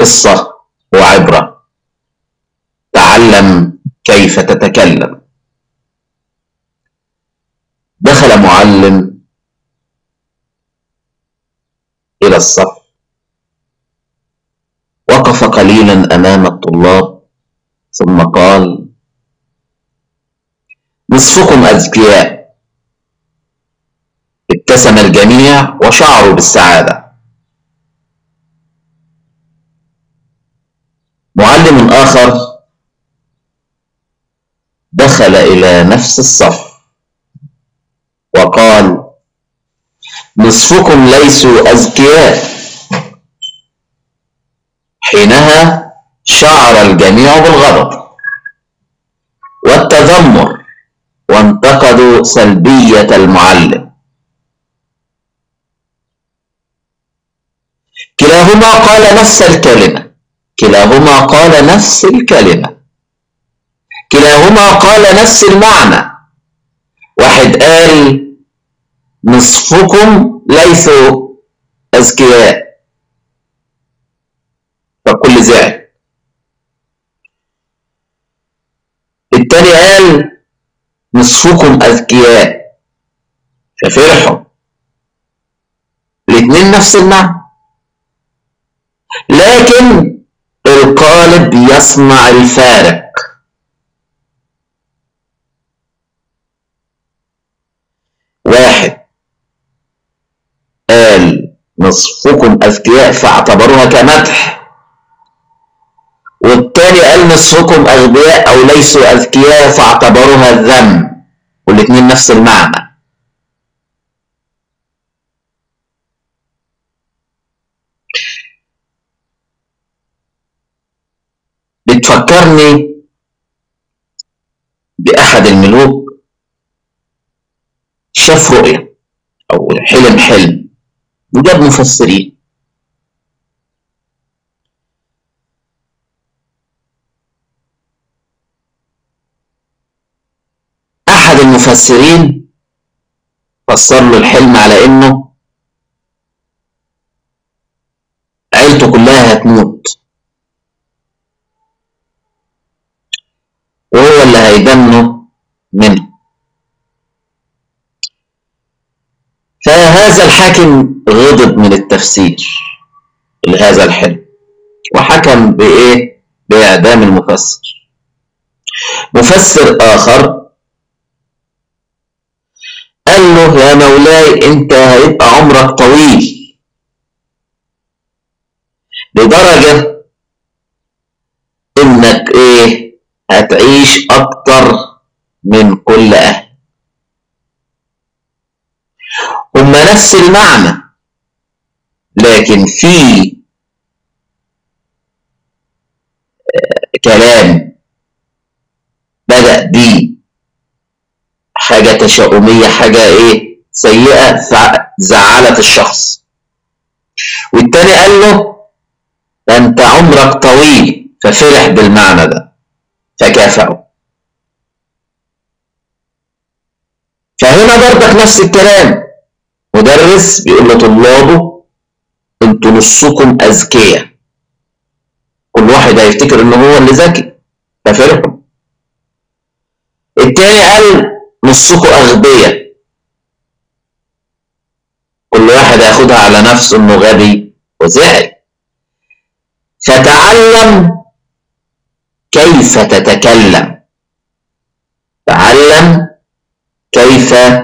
قصة وعبرة تعلم كيف تتكلم دخل معلم إلى الصف وقف قليلا أمام الطلاب ثم قال نصفكم أذكياء ابتسم الجميع وشعروا بالسعادة معلم آخر دخل إلى نفس الصف وقال نصفكم ليسوا أذكياء حينها شعر الجميع بالغضب والتذمر وانتقدوا سلبية المعلم كلاهما قال نفس الكلمة كلاهما قال نفس الكلمة كلاهما قال نفس المعنى واحد قال نصفكم ليسوا أذكياء فالكل زعل التاني قال نصفكم أذكياء ففرحوا الاتنين نفس المعنى لكن القالب يصنع الفارق واحد قال نصفكم أذكياء فاعتبروها كمدح والتاني قال نصفكم أغبياء أو ليسوا أذكياء فاعتبروها ذم والاتنين نفس المعنى بتفكرني بأحد الملوك شاف رؤية أو حلم حلم وجاب مفسرين أحد المفسرين فسر له الحلم على إنه عيلته كلها هتموت وهو اللي هيدنه منه فهذا الحاكم غضب من التفسير لهذا الحلم وحكم بإيه؟ بإعدام المفسر مفسر آخر قال له يا مولاي أنت هيبقى عمرك طويل لدرجة إنك إيه؟ هتعيش أكتر من كل أهل هما نفس المعنى لكن في كلام بدأ بيه حاجة تشاؤمية حاجة إيه سيئة زعلت الشخص والتاني قال له أنت عمرك طويل ففرح بالمعنى ده فكافأه فهنا برضك نفس الكلام مدرس بيقول لطلابه انتوا نصكم اذكياء كل واحد هيفتكر ان هو اللي ذكي ففرحوا التاني قال نصكم اغبياء كل واحد هياخدها على نفسه انه غبي وزعل فتعلم كيف تتكلم تعلم كيف